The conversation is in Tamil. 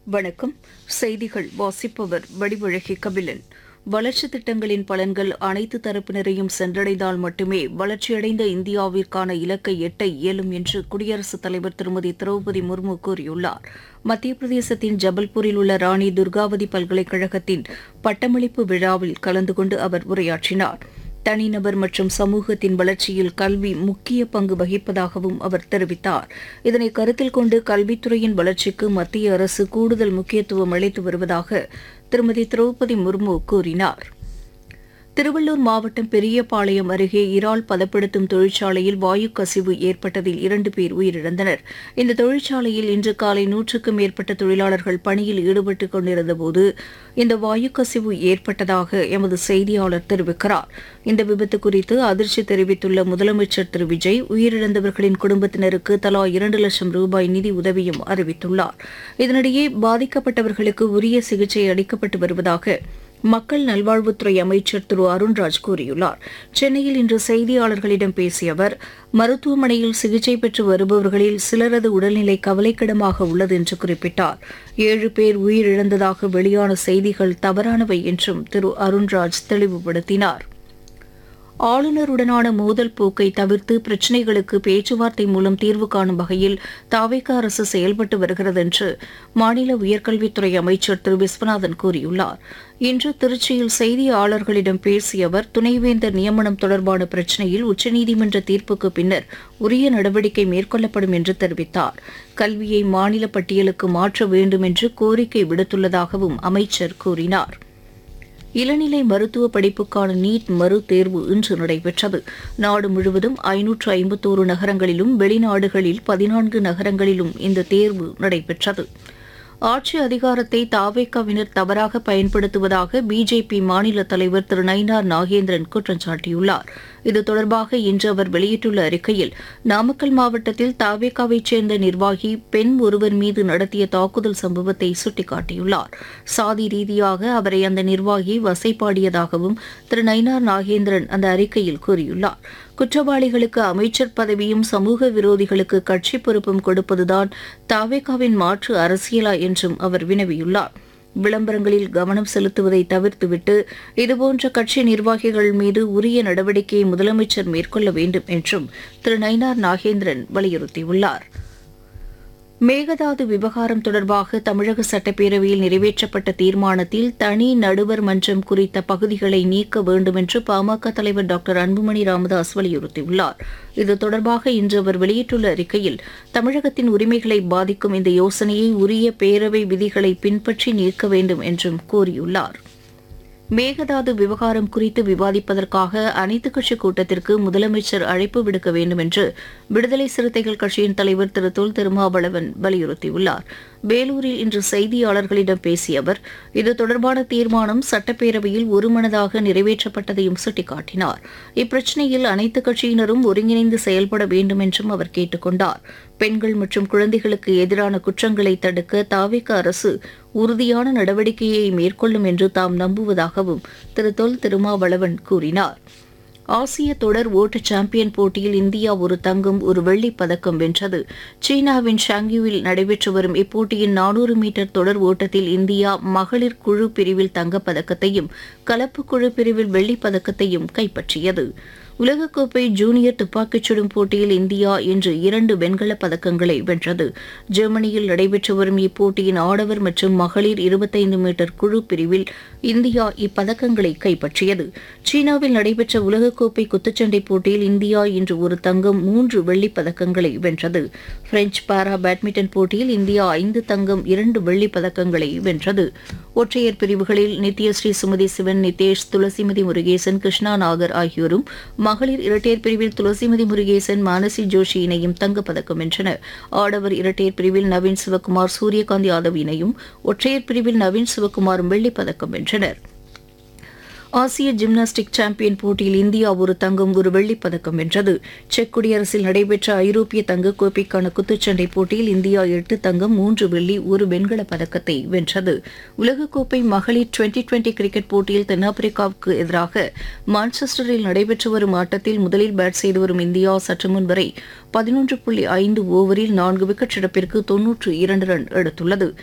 வணக்கம் செய்திகள் வாசிப்பவர் வடிவழகி கபிலன் வளர்ச்சித் திட்டங்களின் பலன்கள் அனைத்து தரப்பினரையும் சென்றடைந்தால் மட்டுமே வளர்ச்சியடைந்த இந்தியாவிற்கான இலக்கை எட்ட இயலும் என்று குடியரசுத் தலைவர் திருமதி திரௌபதி முர்மு கூறியுள்ளார் மத்திய பிரதேசத்தின் ஜபல்பூரில் உள்ள ராணி துர்காவதி பல்கலைக்கழகத்தின் பட்டமளிப்பு விழாவில் கலந்து கொண்டு அவர் உரையாற்றினார் தனிநபர் மற்றும் சமூகத்தின் வளர்ச்சியில் கல்வி முக்கிய பங்கு வகிப்பதாகவும் அவர் தெரிவித்தார் இதனை கருத்தில் கொண்டு கல்வித்துறையின் வளர்ச்சிக்கு மத்திய அரசு கூடுதல் முக்கியத்துவம் அளித்து வருவதாக திருமதி திரௌபதி முர்மு கூறினார் திருவள்ளூர் மாவட்டம் பெரியபாளையம் அருகே இறால் பதப்படுத்தும் தொழிற்சாலையில் வாயு கசிவு ஏற்பட்டதில் இரண்டு பேர் உயிரிழந்தனர் இந்த தொழிற்சாலையில் இன்று காலை நூற்றுக்கும் மேற்பட்ட தொழிலாளர்கள் பணியில் ஈடுபட்டுக் கொண்டிருந்தபோது இந்த வாயு கசிவு ஏற்பட்டதாக எமது செய்தியாளர் தெரிவிக்கிறார் இந்த விபத்து குறித்து அதிர்ச்சி தெரிவித்துள்ள முதலமைச்சர் திரு விஜய் உயிரிழந்தவர்களின் குடும்பத்தினருக்கு தலா இரண்டு லட்சம் ரூபாய் நிதி உதவியும் அறிவித்துள்ளார் இதனிடையே பாதிக்கப்பட்டவர்களுக்கு உரிய சிகிச்சை அளிக்கப்பட்டு வருவதாக மக்கள் நல்வாழ்வுத்துறை அமைச்சர் திரு அருண்ராஜ் கூறியுள்ளார் சென்னையில் இன்று செய்தியாளர்களிடம் பேசிய அவர் மருத்துவமனையில் சிகிச்சை பெற்று வருபவர்களில் சிலரது உடல்நிலை கவலைக்கிடமாக உள்ளது என்று குறிப்பிட்டார் ஏழு பேர் உயிரிழந்ததாக வெளியான செய்திகள் தவறானவை என்றும் திரு அருண்ராஜ் தெளிவுபடுத்தினார் ஆளுநருடனான மோதல் போக்கை தவிர்த்து பிரச்சினைகளுக்கு பேச்சுவார்த்தை மூலம் தீர்வு காணும் வகையில் தாவேக அரசு செயல்பட்டு வருகிறது என்று மாநில உயர்கல்வித்துறை அமைச்சர் திரு விஸ்வநாதன் கூறியுள்ளார் இன்று திருச்சியில் செய்தியாளர்களிடம் பேசிய அவர் துணைவேந்தர் நியமனம் தொடர்பான பிரச்சினையில் உச்சநீதிமன்ற தீர்ப்புக்கு பின்னர் உரிய நடவடிக்கை மேற்கொள்ளப்படும் என்று தெரிவித்தார் கல்வியை மாநில பட்டியலுக்கு மாற்ற வேண்டும் என்று கோரிக்கை விடுத்துள்ளதாகவும் அமைச்சர் கூறினார் இளநிலை மருத்துவ படிப்புக்கான நீட் மறு தேர்வு இன்று நடைபெற்றது நாடு முழுவதும் ஐநூற்று ஐம்பத்தோரு நகரங்களிலும் வெளிநாடுகளில் பதினான்கு நகரங்களிலும் இந்த தேர்வு நடைபெற்றது ஆட்சி அதிகாரத்தை தாவேக்காவினர் தவறாக பயன்படுத்துவதாக பிஜேபி மாநில தலைவர் திரு நயினார் நாகேந்திரன் குற்றம் சாட்டியுள்ளார் இது தொடர்பாக இன்று அவர் வெளியிட்டுள்ள அறிக்கையில் நாமக்கல் மாவட்டத்தில் தாவேக்காவைச் சேர்ந்த நிர்வாகி பெண் ஒருவர் மீது நடத்திய தாக்குதல் சம்பவத்தை சுட்டிக்காட்டியுள்ளார் சாதி ரீதியாக அவரை அந்த நிர்வாகி வசைப்பாடியதாகவும் திரு நயினார் நாகேந்திரன் அந்த அறிக்கையில் கூறியுள்ளார் குற்றவாளிகளுக்கு அமைச்சர் பதவியும் சமூக விரோதிகளுக்கு கட்சி பொறுப்பும் கொடுப்பதுதான் தாவேகாவின் மாற்று அரசியலா என்றும் அவர் வினவியுள்ளார் விளம்பரங்களில் கவனம் செலுத்துவதை தவிர்த்துவிட்டு இதுபோன்ற கட்சி நிர்வாகிகள் மீது உரிய நடவடிக்கையை முதலமைச்சர் மேற்கொள்ள வேண்டும் என்றும் திரு நயினார் நாகேந்திரன் வலியுறுத்தியுள்ளார் மேகதாது விவகாரம் தொடர்பாக தமிழக சட்டப்பேரவையில் நிறைவேற்றப்பட்ட தீர்மானத்தில் தனி நடுவர் மன்றம் குறித்த பகுதிகளை நீக்க வேண்டும் என்று பாமக தலைவர் டாக்டர் அன்புமணி ராமதாஸ் வலியுறுத்தியுள்ளார் இது தொடர்பாக இன்று அவர் வெளியிட்டுள்ள அறிக்கையில் தமிழகத்தின் உரிமைகளை பாதிக்கும் இந்த யோசனையை உரிய பேரவை விதிகளை பின்பற்றி நீக்க வேண்டும் என்றும் கூறியுள்ளார் மேகதாது விவகாரம் குறித்து விவாதிப்பதற்காக அனைத்துக் கட்சி கூட்டத்திற்கு முதலமைச்சர் அழைப்பு விடுக்க வேண்டும் என்று விடுதலை சிறுத்தைகள் கட்சியின் தலைவர் திரு தொல் திருமாவளவன் வலியுறுத்தியுள்ளார் வேலூரில் இன்று செய்தியாளர்களிடம் பேசிய அவர் இது தொடர்பான தீர்மானம் சட்டப்பேரவையில் ஒருமனதாக நிறைவேற்றப்பட்டதையும் சுட்டிக்காட்டினார் இப்பிரச்சினையில் அனைத்து கட்சியினரும் ஒருங்கிணைந்து செயல்பட வேண்டும் என்றும் அவர் கேட்டுக் கொண்டார் பெண்கள் மற்றும் குழந்தைகளுக்கு எதிரான குற்றங்களை தடுக்க தாவிக அரசு உறுதியான நடவடிக்கையை மேற்கொள்ளும் என்று தாம் நம்புவதாகவும் திரு தொல் திருமாவளவன் கூறினார் ஆசிய தொடர் ஓட்ட சாம்பியன் போட்டியில் இந்தியா ஒரு தங்கம் ஒரு வெள்ளிப் பதக்கம் வென்றது சீனாவின் ஷாங்யூவில் நடைபெற்று வரும் இப்போட்டியின் நானூறு மீட்டர் தொடர் ஓட்டத்தில் இந்தியா மகளிர் குழு பிரிவில் தங்கப்பதக்கத்தையும் கலப்பு குழு பிரிவில் வெள்ளிப் பதக்கத்தையும் கைப்பற்றியது உலகக்கோப்பை ஜூனியர் துப்பாக்கிச் சுடும் போட்டியில் இந்தியா இன்று இரண்டு வெண்கலப் பதக்கங்களை வென்றது ஜெர்மனியில் நடைபெற்று வரும் இப்போட்டியின் ஆடவர் மற்றும் மகளிர் இருபத்தைந்து மீட்டர் குழு பிரிவில் இந்தியா இப்பதக்கங்களை கைப்பற்றியது சீனாவில் நடைபெற்ற உலகக்கோப்பை குத்துச்சண்டை போட்டியில் இந்தியா இன்று ஒரு தங்கம் மூன்று வெள்ளிப் பதக்கங்களை வென்றது பிரெஞ்ச் பாரா பேட்மிண்டன் போட்டியில் இந்தியா ஐந்து தங்கம் இரண்டு வெள்ளிப் பதக்கங்களை வென்றது ஒற்றையர் பிரிவுகளில் நித்யஸ்ரீ சுமதி சிவன் நிதேஷ் துளசிமதி முருகேசன் கிருஷ்ணா நாகர் ஆகியோரும் மகளிர் இரட்டையர் பிரிவில் துளசிமதி முருகேசன் மானசி ஜோஷி இணையும் தங்கப்பதக்கம் வென்றனர் ஆடவர் இரட்டையர் பிரிவில் நவீன் சிவகுமார் சூரியகாந்த் யாதவ் இணையும் ஒற்றையர் பிரிவில் நவீன் சிவகுமாரும் வெள்ளிப் பதக்கம் வென்றனர் ஆசிய ஜிம்னாஸ்டிக் சாம்பியன் போட்டியில் இந்தியா ஒரு தங்கம் ஒரு வெள்ளிப் பதக்கம் வென்றது செக் குடியரசில் நடைபெற்ற ஐரோப்பிய தங்கக் கோப்பைக்கான குத்துச்சண்டை போட்டியில் இந்தியா எட்டு தங்கம் மூன்று வெள்ளி ஒரு வெண்கலப் பதக்கத்தை வென்றது உலகக்கோப்பை மகளிர் டுவெண்டி டுவெண்டி கிரிக்கெட் போட்டியில் தென்னாப்பிரிக்காவுக்கு எதிராக மான்செஸ்டரில் நடைபெற்று வரும் ஆட்டத்தில் முதலில் பேட் செய்து வரும் இந்தியா சற்று முன் வரை பதினொன்று புள்ளி ஐந்து ஓவரில் நான்கு விக்கெட் இழப்பிற்கு தொன்னூற்று இரண்டு ரன் எடுத்துள்ளது